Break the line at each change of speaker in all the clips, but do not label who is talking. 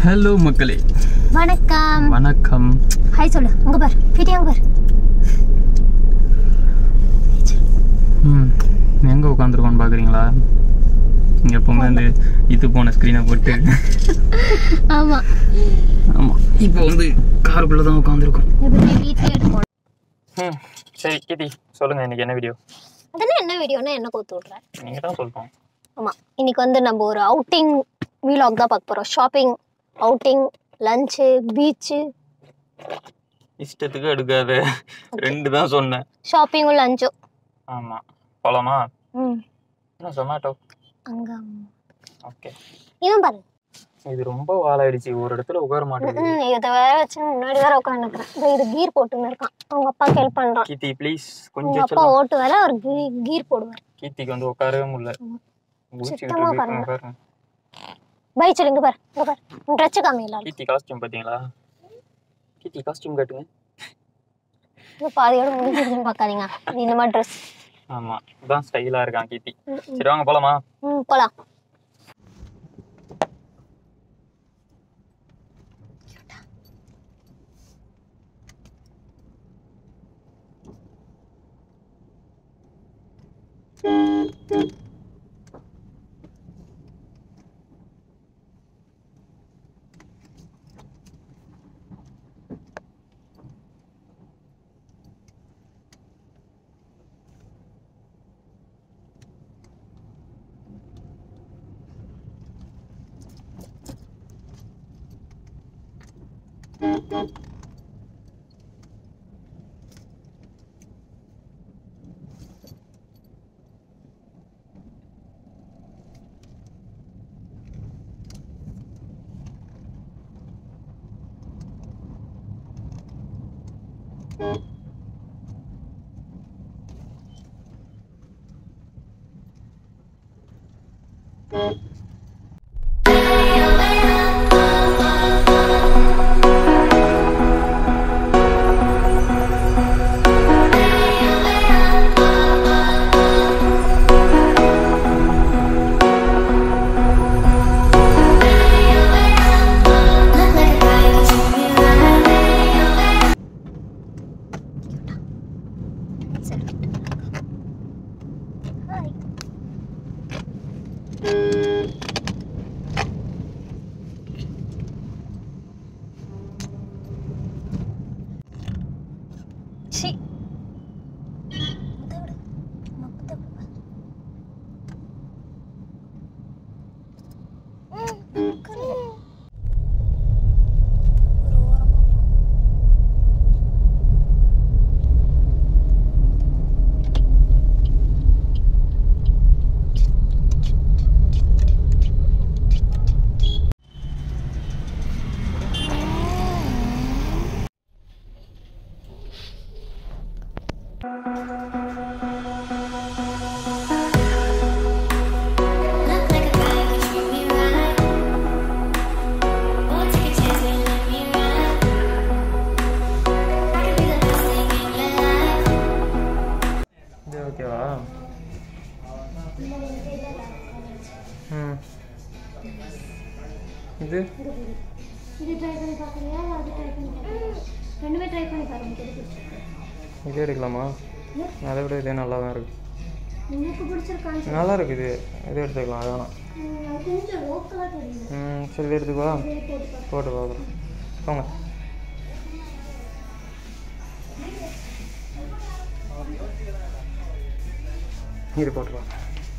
Hello மக்களே
வணக்கம்
வணக்கம்
ஹாய் சொல்லு அங்க பார் பிடி அங்க பார்
ம் எங்கே உட்காந்துருக்கோன்னு பார்க்குறீங்களா இங்கே எப்போவுமே வந்து இது போன ஸ்க்ரீனை போட்டு
ஆமா
ஆமாம் இப்போ வந்து காருக்குள்ளே தான் உட்காந்துருக்கோம்
எப்படி வீட்லயே எடுப்போம்
ம் சரி கீதி சொல்லுங்கள் இன்றைக்கி என்ன வீடியோ
அதெல்லாம் என்ன வீடியோனா என்ன கோத்து விட்றேன்
நீங்கள் தான் சொல்லுவோம்
ஆமா இன்னைக்கு வந்து நம்ம ஒரு அவுட்டிங் வீலாக் தான் பார்க்க போறோம் ஷாப்பிங் அவுட்டிங் லஞ்சு பீச்சு
இஷ்டத்துக்கு எடுக்காத ரெண்டு தான் சொன்னேன்
ஷாப்பிங்கும் லஞ்சும்
ஆமாம் போகலாமா
ம்
என்ன ஜொமேட்டோ
அங்க
ஓகே
இவன் பாரு
இது ரொம்ப வாழாயிடுச்சு ஒரு இடத்துல உட்கார மாட்டேங்குது
ம், இதை வேற வச்சு முன்னாடி வேற உட்காந்துக்கிறேன் இது கீர் போட்டுன்னு இருக்கான் அவங்க அப்பாக்கு ஹெல்ப் பண்றான்
கீர்த்தி ப்ளீஸ்
அவங்க
கொஞ்சம்
அப்பா
செல்லம்.
ஓட்டு வேலை அவர் கீர் போடுவார்
கீர்த்திக்கு வந்து உட்காரவே முடியல
ம்.
முடிச்சுக்கிட்டு
சுத்தமா
இருக்கு
உட்கார
இங்க பாருங்க
பை சொல்லு இங்க பாரு இங்க பாரு ட்ரெஸ் காமி எல்லாரும்
கீர்த்தி காஸ்டியூம் பார்த்தீங்களா கீர்த்தி காஸ்டியூம் காட்டுங்க
இது பாதியோட முடிஞ்சிருச்சுன்னு பார்க்காதீங்க இது இந்த மாதிரி ட்ரெஸ்
ஆமா இதான் ஸ்டைலா இருக்கான் கீர்த்தி சரி வாங்க போலாமா
ம் போலாம் சரி ஹாய் சி முத்த விடு முத்த விடு ம், உட்காரு. ஒரு ஓரமா போ.
Look like a guy who treat me right. Won't take a chance and let me ride. I could be the best thing in your life.
இது ஓகேவா ம் இது
இது ட்ரை பண்ணி பார்க்குறியா அது ட்ரை பண்ணி பார்க்குறியா ரெண்டுமே ட்ரை பண்ணி பாருங்க எது பிடிச்சிருக்கு
இதே எடுக்கலாமா அதை விட இதே நல்லா தான் இருக்கு
உங்களுக்கு பிடிச்சிருக்கான்னு
நல்லா இருக்கு இது இதே எடுத்துக்கலாம் அது வேணாம்
சொல்லுங்க. அது கொஞ்சம் லோக்கலாக தெரியும்
ம் சரி இது எடுத்துக்குவா
இதே போட்டு பாருங்க
போட்டு பார்க்குறோம் போங்க இது போட்டுருவா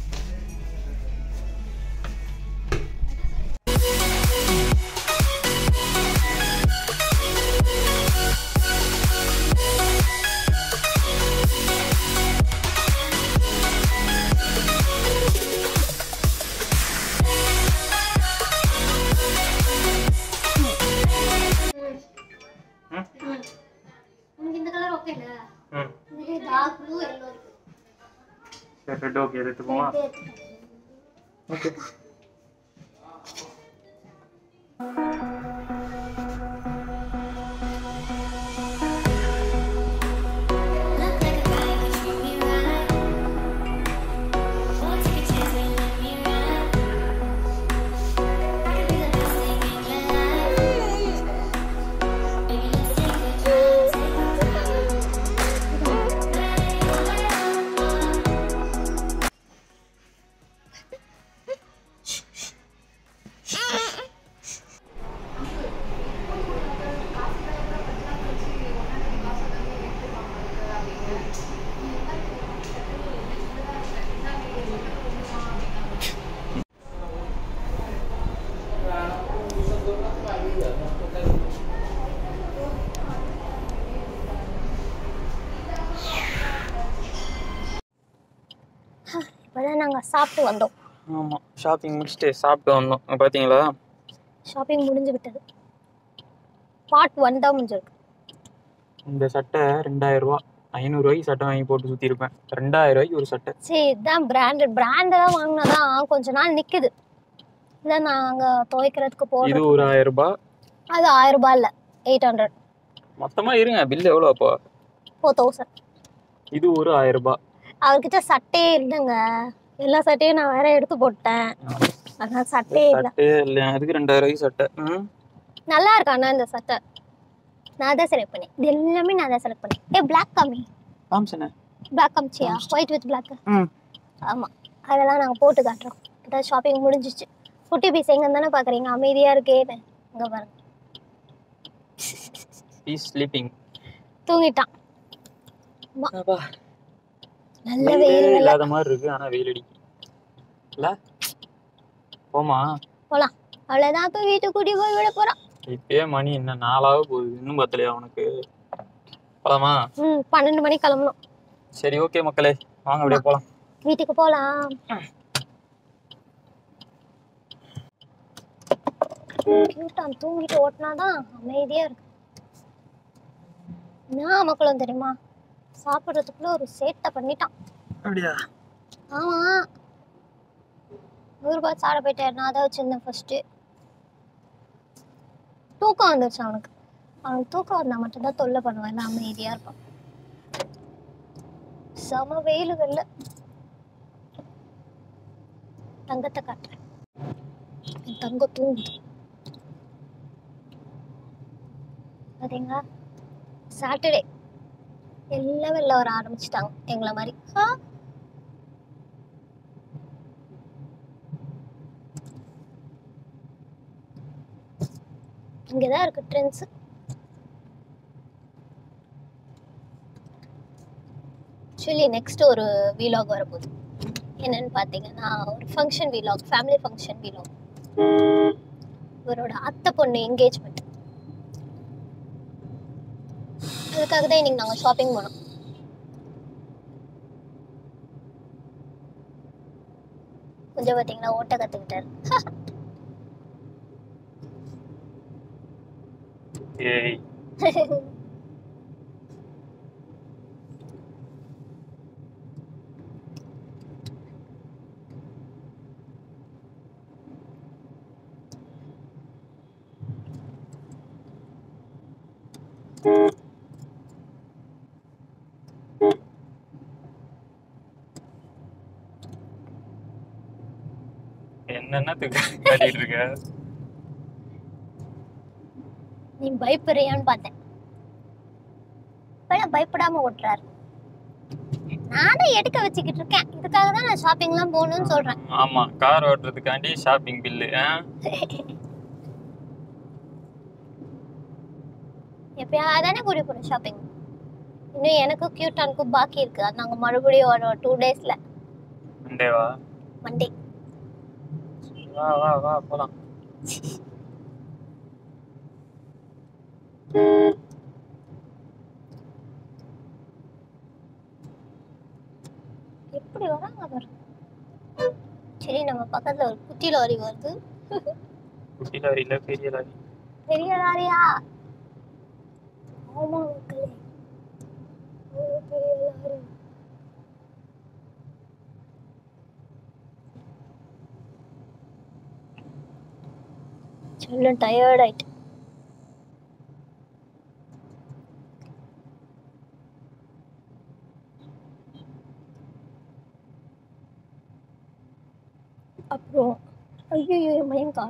உனக்கு இந்த கலர் ஓகே இல்லை
ம்
இதுலேயே டார்க் ப்ளூ எல்லோ இருக்கு
சரி ரெட் ஓகே எடுத்துக்குவோமா
இதே எடுத்துக்கோ.
Okay
Look like a guy who treat me right. Won't take a chance and let me ride. I could be the best thing in your life.
இப்போதான் நாங்கள் சாப்பிட்டு வந்தோம்
ஆமாம் ஷாப்பிங் முடிச்சுட்டு சாப்பிட்டு வந்தோம் அங்க பார்த்தீங்களா
ஷாப்பிங் முடிஞ்சு விட்டது பார்ட் ஒன் தான் முடிஞ்சிருக்கு
இந்த சட்டை ரெண்டாயிரம் ரூபா ஐநூறுரூவாய்க்கு சட்டை வாங்கி போட்டு சுற்றி இருப்பேன் ரெண்டாயிரம் ரூபாய்க்கு ஒரு சட்டை
சரி இதுதான் பிராண்டட் பிராண்டடாக வாங்கினாதான் கொஞ்ச நாள் நிற்குது இல்லை நாங்கள் துவைக்கிறதுக்கு
இது
போடுறோம்
ஒரு ஆயிரம் ரூபாய்
அது ஆயிரம் ரூபாய் இல்லை எயிட் ஹண்ட்ரட்
மொத்தமாக இருங்க பில் எவ்வளோ அப்போ
ஃபோர் தௌசண்ட்
இது ஒரு ஆயிரம் ரூபாய்
அவர்கிட்ட சட்டையே இல்லைங்க எல்லா சட்டையும் நான் வேற எடுத்து போட்டேன் அதனால சட்டையே இல்லை
சட்டை இல்லையா அதுக்கு ரெண்டாயிரம் ரூபாய்க்கு சட்டை ம்
நல்லா இருக்காண்ணா இந்த சட்டை நான் தான் செலக்ட் பண்ணேன் இது எல்லாமே நான் தான் செலக்ட் பண்ணேன் ஏ பிளாக் காமி
காமிச்சனே
பிளாக் காமிச்சியா ஒயிட் வித் பிளாக்
ம்
ஆமாம் அதெல்லாம் நாங்கள் போட்டு காட்டுறோம் இப்போ ஷாப்பிங் முடிஞ்சிச்சு குட்டி பீஸ் எங்கே தானே பார்க்குறீங்க அமைதியாக இருக்கேன்னு இங்கே பாருங்க
ஈஸ் ஸ்லீப்பிங்
தூங்கிட்டான் நல்ல வெயில் வெள்ள
இல்லாத மாதிரி இருக்கு ஆனா வெயில் அடிக்கு இல்ல போமா
போகலாம் அவ்வளோதான் தூங்கிட்டு கூட்டி போய் விட போகிறான்
இப்பயே மணி என்ன நாளாக போகுது இன்னும் பத்தலையா உனக்கு போலாமா
ம் பன்னெண்டு மணிக்கு கிளம்பணும்
சரி ஓகே மக்களே வாங்க அப்படியே போலாம்
வீட்டுக்கு போகலாம் கியூட்டான் தூங்கிட்டு ஓட்டினாதான் அமைதியா இருக்கு என்ன மக்களும் தெரியுமா சாப்பிட்றதுக்குள்ள ஒரு சேட்டை பண்ணிட்டான்
அப்படியா
ஆமா நூறு ரூபாய் சாட போயிட்டாரு நான் தான் வச்சிருந்தேன் ஃபர்ஸ்ட் தூக்கம் வந்துருச்சு அவனுக்கு அவனுக்கு தூக்கம் வந்தா மட்டும்தான் தொல்லை பண்ணுவான் இல்லை அமைதியா இருப்பான் செம வெயில் வெளில தங்கத்தை காட்டுறேன் என் தங்கம் தூங்குது பாத்தீங்களா சாட்டர்டே எல்லாம் வெளில வர ஆரம்பிச்சிட்டாங்க எங்களை மாதிரி ஆ இங்கதான் இருக்கு ட்ரெண்ட்ஸ் ஆக்சுவலி நெக்ஸ்ட் ஒரு வீலாக் வரப்போகுது என்னன்னு பார்த்தீங்கன்னா ஒரு ஃபங்க்ஷன் வீலாக் ஃபேமிலி ஃபங்க்ஷன் வீலாக் இவரோட அத்தை பொண்ணு என்கேஜ்மெண்ட் அதுக்காக தான் இன்னைக்கு நாங்கள் ஷாப்பிங் போனோம் கொஞ்சம் பார்த்தீங்கன்னா ஓட்ட கற்றுக்கிட்டாரு
ஏய் என்னென்னத்துக்கு கட்டிட்டு இருக்க
நீ பயப்படுறியான்னு பார்த்தேன் இப்பெல்லாம் பயப்படாம ஓட்டுறாரு நானும் எடுக்க வச்சுக்கிட்டு இருக்கேன் இதுக்காக தான் நான் ஷாப்பிங்லாம் போகணும்னு சொல்றேன்
ஆமா கார் ஓட்டுறதுக்காண்டி ஷாப்பிங் பில்லு
எப்பயாவது தானே கூடி போகிறோம் ஷாப்பிங் இன்னும் எனக்கும் கியூட்டானுக்கும் பாக்கி இருக்கு அது நாங்கள் மறுபடியும் ஒரு டூ டேஸ்ல
மண்டேவா
மண்டே
வா வா வா போலாம்
எப்படி வராங்க பாரு சரி நம்ம பக்கத்துல ஒரு குட்டி லாரி வருது
குட்டி லாரி இல்ல பெரிய லாரி
பெரிய லாரியா ஆமா மக்களே ஒரு பெரிய லாரி சொல்ல டயர்ட் ஆயிட்டு அப்புறம் ஐயோ மயங்கால்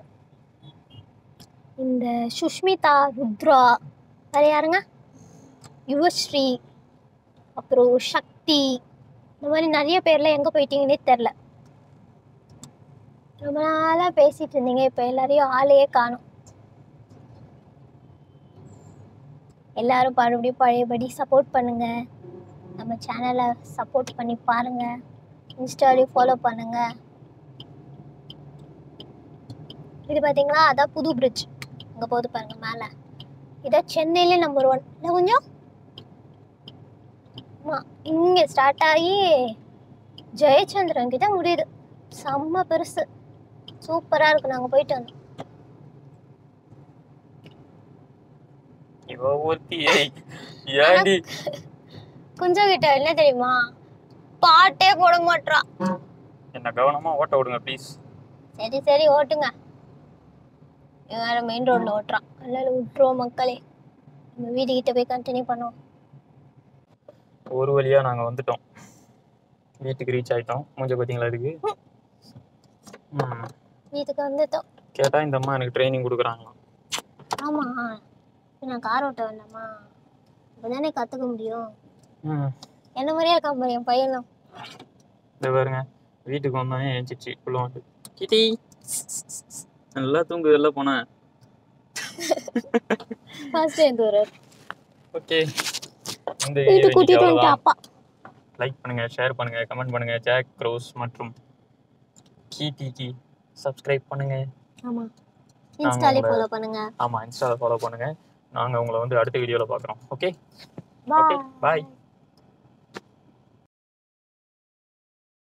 இந்த சுஷ்மிதா ருத்ரா வேற யாருங்க யுவஸ்ரீ அப்புறம் சக்தி இந்த மாதிரி நிறைய பேர்லாம் எங்கே போயிட்டீங்கன்னே தெரில ரொம்ப நாளாக பேசிட்டு இருந்தீங்க இப்போ எல்லாரையும் ஆளையே காணும் எல்லாரும் மறுபடியும் பழையபடி சப்போர்ட் பண்ணுங்க நம்ம சேனலை சப்போர்ட் பண்ணி பாருங்க இன்ஸ்டாலையும் ஃபாலோ பண்ணுங்க இது பார்த்தீங்களா அதான் புது பிரிட்ஜ் அங்கே போகுது பாருங்க மேலே இதான் சென்னையிலே நம்பர் ஒன் இல்லை கொஞ்சம் ஆமாம் இங்கே ஸ்டார்ட் ஆகி ஜெயச்சந்திரன் கிட்ட முடியுது செம்ம பெருசு சூப்பரா இருக்கு நாங்க போயிட்டு வந்தோம்
இவ ஒருத்தி ஏய், ஏன்டி
குஞ்சம் கிட்ட என்ன தெரியுமா பாட்டே போட மாட்றா
என்ன கவனமா ஓட்ட விடுங்க ப்ளீஸ்
சரி சரி ஓட்டுங்க இவன் வேற மெயின் ரோட்ல ஓட்டுறான் அதனால விட்டுருவோம் மக்களே நம்ம வீடு கிட்ட போய் கண்டினியூ பண்ணுவோம்
ஒரு வழியா நாங்க வந்துட்டோம் வீட்டுக்கு ரீச் ஆயிட்டோம் மூஞ்ச பாத்தீங்களா இதுக்கு ம்.
வீட்டுக்கு வந்துட்டோம்
கேட்டா இந்த அம்மா எனக்கு ட்ரைனிங் கொடுக்குறாங்களாம்
ஆமா இப்ப நான் கார் ஓட்ட வேண்டாமா இப்பதானே கத்துக்க முடியும்
ம்.
என்ன மாதிரியே இருக்கான் பாரு என் பையனும்
இந்த பாருங்க வீட்டுக்கு வந்தோடனே எழுந்திரிச்சு உள்ள வந்து கிட்டி நல்லா தூங்குது எல்லாம் போனேன்
ஃபர்ஸ்ட் எந்த ஒரு
ஓகே இந்த
வீட்டு
வீடியோ
கூட்டிட்டு வந்துட்டு அப்பா
லைக் பண்ணுங்க ஷேர் பண்ணுங்க கமெண்ட் பண்ணுங்க ஜாக் க்ரோஸ் மற்றும் கீதிக்கு சப்ஸ்கிரைப் பண்ணுங்க
ஆமா இன்ஸ்டாலே
உங்களை-
ஃபாலோ பண்ணுங்க
ஆமா இன்ஸ்டால ஃபாலோ பண்ணுங்க நாங்க உங்களை வந்து அடுத்த வீடியோல பார்க்குறோம் ஓகே ஓகே
பாய்
பாய்